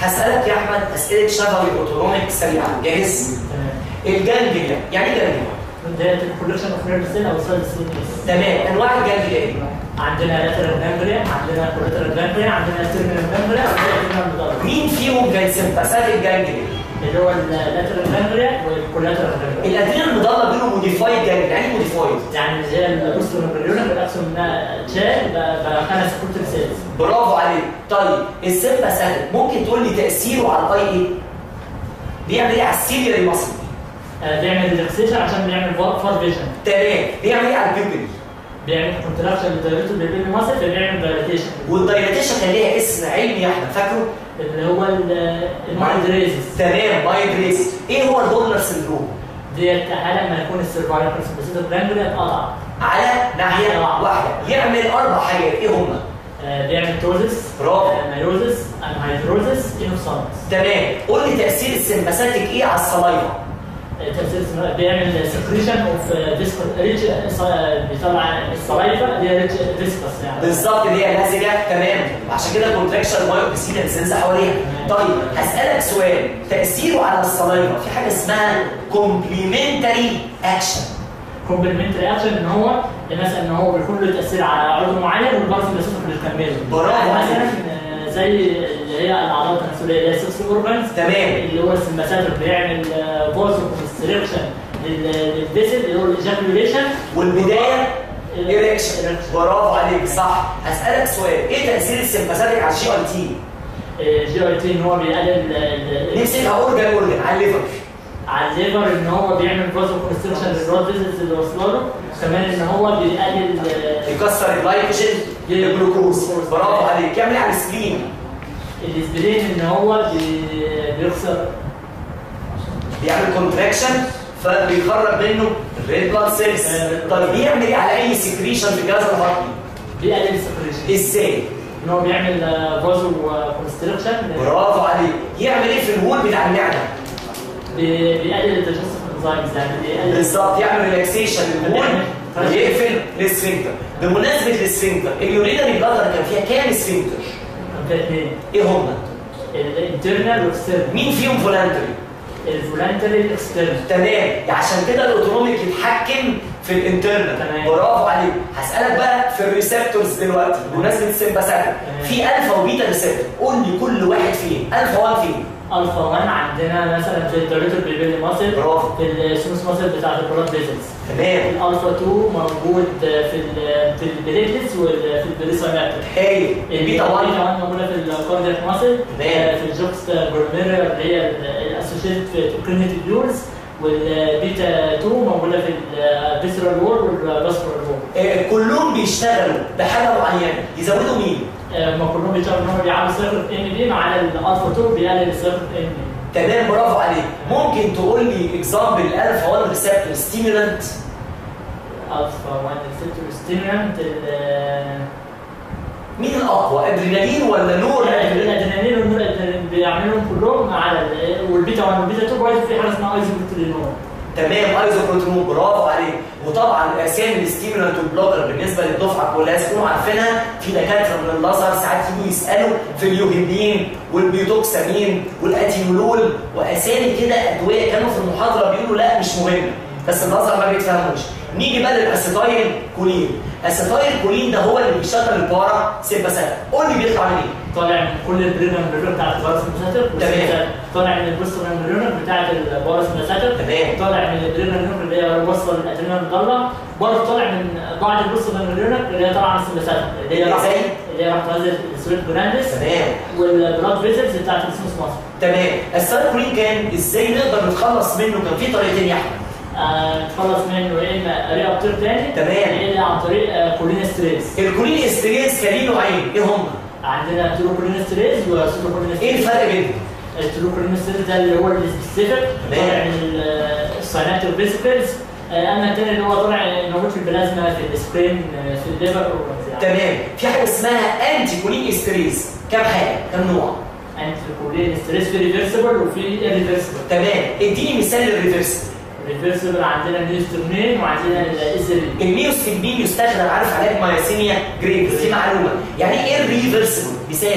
هسالك يا احمد اسئله شفوي اوتونوميك سريعه جاهز تمام الجانجليا يعني ايه جانجليا ده الكولكشن اوف نيرف سيل او سيل سيل تمام انواع الجانجليا ايه عندنا لاترال جانجليا عندنا كولاترال جانجليا عندنا تيرمينال جانجليا عندنا تيرمينال مدرج مين فيهم كان سمباثيك جانجليا اللي هو اللاترال جانجليا والكولاترال جانجليا الادرينال المضله بينهم موديفايد جانجليا يعني ايه موديفايد يعني زي البوستر مبريونا بالاكسون منها تشال بقى خمس سبورتر سيلز برافو عليك طيب السمباثيك ممكن تقول لي تاثيره على الاي ايه بيعمل ايه على السيلياري ماسل بيعمل ريلاكسيشن عشان بيعمل فار فيجن تمام بيعمل ايه على البيبل بيعمل كونتراكشن للدايريتو بيبين ماسل فبيعمل دايليتيشن والدايلاتيشن كان ليها اسم علمي يا احمد فاكره اللي هو المايند ريزس تمام مايند ريس ايه هو الدولر سندروم ديت حاله لما يكون السيرفايكال سمباثيك جانجليا اتقطع على ناحيه واحده يعمل اربع حاجات ايه هم آه، بيعمل توزس برافو. مايوزس انهيدروزس انوسانس تمام قول لي تاثير السمباثيك ايه على الصلايفه تفسير اسمه- بيعمل سكريشن اوف فيسكوس ريتش بيطلع السلايفا اللي هي ريتش فيسكوس يعني بالظبط اللي هي لزجه تمام عشان كده الكونتراكشن مايو بيسيل السنس حواليها طيب هسالك سؤال تاثيره على الصلايفه في حاجه اسمها كومبليمنتري اكشن كومبلمنتري اكشن ان هو مثلا ان هو بيكون له تاثير على عضو معين والبارس اللي بتكمله برافو يعني عليك. مثلا آه، زي اللي هي الاعضاء التناسليه اللي هي سكس اورجانز تمام اللي هو السمباثيك بيعمل فوز كونستريكشن للفيسل اللي هو الايجاكوليشن والبدايه ايركشن برافو عليك صح هسالك سؤال ايه تاثير السمباثيك على الجي اي تي جي اي تي ان هو بيقلل ال- ال- نمسكها اورجان اورجان على الليفر على الليفر ان هو بيعمل فازو كونستركشن للرود فيزلز اللي واصله له كمان ان هو بيقلل آه، يكسر الجلايكوجين الجلوكوز برافو عليك يعمل ايه على السكرين الاسبرين ان هو بي- بيخسر بيعمل كونتراكشن فبيخرج منه الريد بلاد سيلز طيب بيعمل ايه على اي سكريشن في الجهاز الهضمي بيقلل السكريشن ازاي ان هو بيعمل فازو كونستركشن برافو عليك يعمل ايه في الوول بتاع المعده بيقلل التجسس انزايمز يعني بيقلل بالظبط يعمل ريلاكسيشن للوول ويقفل السفنكتر بمناسبه السفنكتر اليورينري بلادر كان فيها كام سفنكتر الاثنين ايه هم الانترنال والاكسترنال مين فيهم فولانتري الفولانتري الاكسترنال تمام عشان كده الاوتونوميك يتحكم في الانترنال تمام. برافو عليك هسالك بقى في الريسبتورز دلوقتي بمناسبه السمباثيك في الفا وبيتا ريسبتور قول لي كل واحد فين الفا 1 فين الفا 1 عندنا مثلا في الدايريتور بيبيلي ماسل برافو. في السموث ماسل بتاعت البلاد فيزلز تمام الالفا 2 موجود في ال في البليتلتس وفي البريسونات هايل البيتا 1 كمان موجوده في الكاردياك ماسل تمام. في الجوكست جلوميرا اللي هي الاسوشيتد في توكرينيتي بيورز والبيتا 2 موجوده في الفيسرال وول والفاسكولار وول آه، كلهم بيشتغلوا بحاجه معينه يزودوا مين ما كلهم بيشتغلوا ان هم بيعملوا سيركت ام دي مع الالفا 2 بيقلل السيركت ام دي تمام برافو عليك ممكن تقول لي اكزامبل الالفا 1 ريسبتور ستيمولانت الفا 1 ريسبتور ستيمولانت مين الاقوى ادرينالين ولا نور الادرينالين والنور الأدرينالين بيعملهم كلهم على ال- والبيتا 1 والبيتا 2 برضه في حاجه اسمها ايزوبروتينول تمام ايزوبروتينول برافو عليك وطبعا اسامي الستيمولانت والبلوكر بالنسبه للدفعه كلها تكونوا عارفينها في دكاتره من الازهر ساعات يجوا يسالوا في اليوهيبين والبيوتوكسامين والاتيولول واسامي كده ادويه كانوا في المحاضره بيقولوا لا مش مهمه بس الازهر ما بيتفهموش نيجي بقى للاسيتايل كولين اسيتايل كولين ده هو اللي بيشغل البارا سيمباثيك قول لي بيطلع من ايه طالع من كل البرينا مبريون بتاعت البارس المساتر تمام. طالع من البوست مبريون بتاعت البارس المساتر تمام. طالع من البرينا مبريون اللي هي واصله للادرينال المضله برضه طالع من بعض البوست مبريون اللي هي طالعه من السمباثيك اللي هي اللي راح- زي؟ اللي هي راح تنزل السويت جراندس تمام والبلاد فيزلز بتاعت السموث ماسل تمام السايكولين كان ازاي نقدر نتخلص منه كان في طريقتين يا احمد آه، نتخلص منه يا اما ريابتور تاني تمام. يا اما عن طريق آه، كولين ستريس الكولين استريس كان ليه نوعين ايه هم عندنا تروكولين ستريس وسوبركولين ايه الفرق بينهم التروكولين ستريس ده اللي هو السبيسيفيك تمام. طالع من السايناتيك فيسيكلز اما التاني اللي هو طالع موجود في البلازما في السبرين آه، في الليفر organs يعني تمام في حاجه اسمها انتي كولين استريس كام حاجه كام نوع انتروكولين ستريس في ريفرسبل وفي irreversible تمام اديني مثال للريفرس ريفرسبل عندنا نيوسترمين وعندنا الازرين الميوستجمين يستخدم عارف علاج مايسينيا جريفز دي معلومه يعني ايه الريفرسبل مثال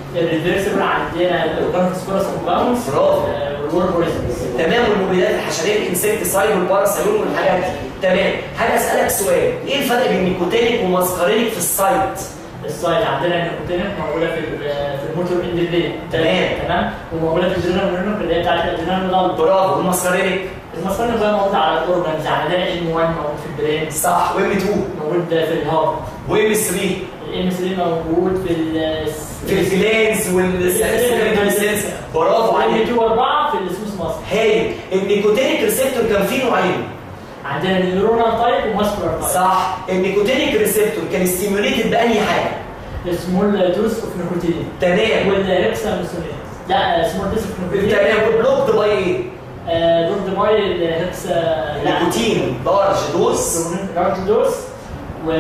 الريفرسبل عندنا الاورجانوفوسفورس كومباوندز برافو. والوربوريزمز تمام والمبيدات الحشريه الانسكتسايد والباراسايون والحاجات دي تمام حاجه اسالك سؤال ايه الفرق بين نيكوتينيك وماسكارينيك في السايت السايد عندنا النيكوتينيك موجوده في ال- في الموتور اندبلين تمام. تمام وموجوده في الجنرال نيرون اللي هي بتاعت الجنرال نضال برافو والماسكارينيك المصارين بقى موجوده على الاورجنز عندنا ام 1 موجود في البرين صح وام 2 موجود في الهارت وام 3 الام 3 موجود في ال في الجلانز والسيلز برافو ام عليك 2 و4 في السوس مصر هايل النيكوتينيك ريسبتور كان فيه نوعين عندنا النيورونال تايب وماسكولار تايب صح النيكوتينيك ريسبتور كان ستيموليتد بأنهي حاجه سمول دوز اوف نيكوتين تمام والهكساميثونين لا سمول دوز اوف نيكوتين تمام بلوكد باي ايه دورد باي الهكسا لا نيكوتين لارج دوز لارج دوز و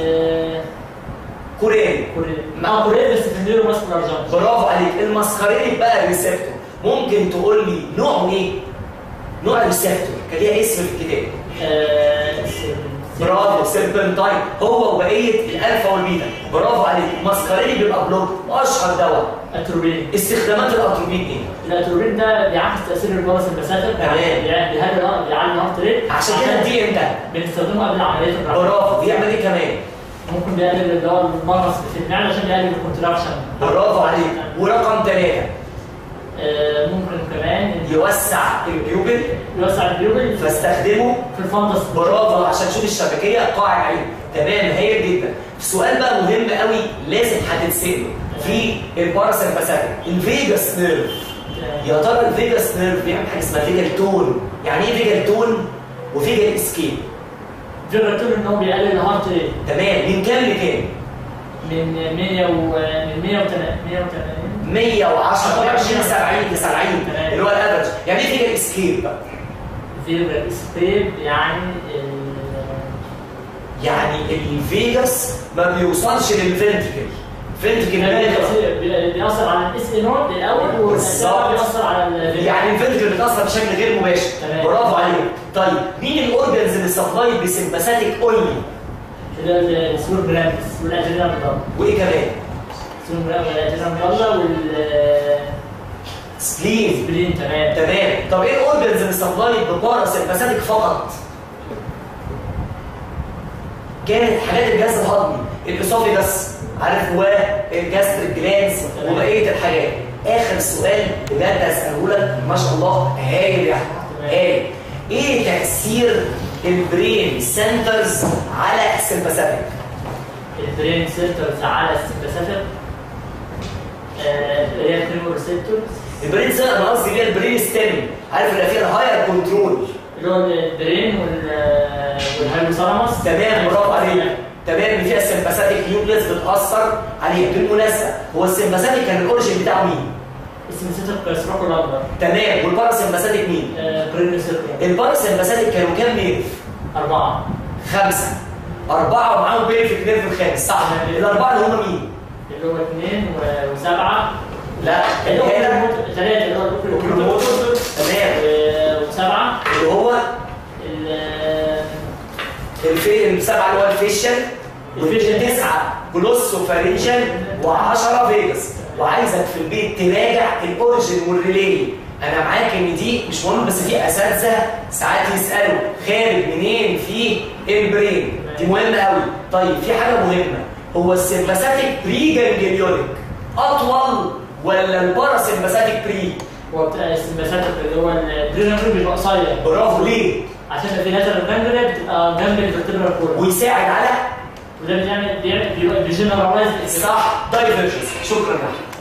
كورين كوريا اه كوريا بس في النيورو ماسكولار جامب برافو عليك المسخرينيك بقى الريسبتور ممكن تقول لي نوعه ايه نوع الريسبتور كان ليها اسم في الكتاب برافو سيربنتاين هو وبقيه الالفا والبيتا برافو عليك المسكرينيك بيبقى بلوك اشهر دواء اتروبين استخدامات الاتروبين ايه الاتروبين ده بيعكس تاثير البارس البساتر تمام. بيعلي بيعلي الهارت ريت عشان كده دي امتى بنستخدمه قبل عمليه الرعايه برافو بيعمل ايه كمان ممكن بيقلل اللي هو المغص في المعده عشان يقلل الكونتراكشن برافو عليك ورقم ثلاثة آه، ممكن كمان يوسع البيوبل يوسع البيوبل فاستخدمه في الفندس برافو عشان تشوف الشبكيه قاع العين تمام هايل جدا سؤال بقى مهم قوي لازم هتتساله في الباراسمباثيك الفيجاس نيرف يا ترى الفيجاس نيرف بيعمل حاجه اسمها فيجال تون يعني ايه فيجال تون وفيجال اسكيب فكرة ان هو بيقلل الهارت ريت تمام من كام لكام من 100 و من 180 180 110 120 70 ل 70 اللي هو الافرج يعني ايه فيجال اسكيب بقى فيبر اسبيب يعني ال- يعني الفيجاس ما بيوصلش للفنتركل فنتركل بيضغط بي- بيأثر على الاس اي نود الاول بالظبط. والأسباب بيأثر على ال يعني الفنتركل بتاثر بشكل غير مباشر تمام. برافو عليك طيب مين الاورجنز اللي سبلاي بسمباثيك اونلي اللي هو السور جرامس والادرينال مضلة وايه كمان السور جرامس والادرينال مضلة سبلين والسبلين تمام تمام طب ايه الاورجنز اللي سبلاي بباراسمباثيك فقط كانت حاجات الجهاز الهضمي الاسوفيجاس عارف والجاستريك جلانس تمام. وبقيه الحاجات اخر سؤال بجد هساله لك ما شاء الله هايل يا احمد تمام. هايل ايه تاثير البرين سنترز على السمباثيك البرين سنترز على السمباثيك اللي هي الكريمو ريسبتورز البرين سنتر انا قصدي اللي هي البرين ستيم عارف اللي فيها الهاير كنترول اللي هو البرين وال- والهايبوثالاموس تمام برافو عليك تمام اللي فيها السمباثيك نيوكليس بتاثر عليها بالمناسبه هو السمباثيك كان الاوريجن بتاعه مين؟ السمباثيك سروكو لامبر تمام والباراسمباثيك مين؟ برين سيركل الباراسمباثيك كانوا كام نيرف؟ أربعة خمسه اربعه ومعاهم بيرفكت نيرف الخامس صح؟ الاربعه اللي هم مين؟ اللي هو اثنين و- وسبعة لا اللي هو هنا ثلاثة اللي هو الكروموتور تمام و- وسبعة اللي هو ال- الفي السبعه اللي هو الفيشل الفيشل. تسعه جلوسوفارينجل و10 فيجاس وعايزك في البيت تراجع الاوريجن والريلي انا معاك ان دي مش مهم بس في اساتذه ساعات يسالوا خارج منين في البرين دي مهمه قوي طيب في حاجه مهمه هو السمباثيك بري جانجليونيك اطول ولا الباراسمباثيك بري هو بتاع السمباثيك اللي هو البرينر بيبقى قصير برافو ليه عشان في لاترال جانجليا بتبقى جنب الفرتبرال كورد ويساعد على وده بيعمل بيعمل بيجنرالايز صح دايفرجنس شكرا لك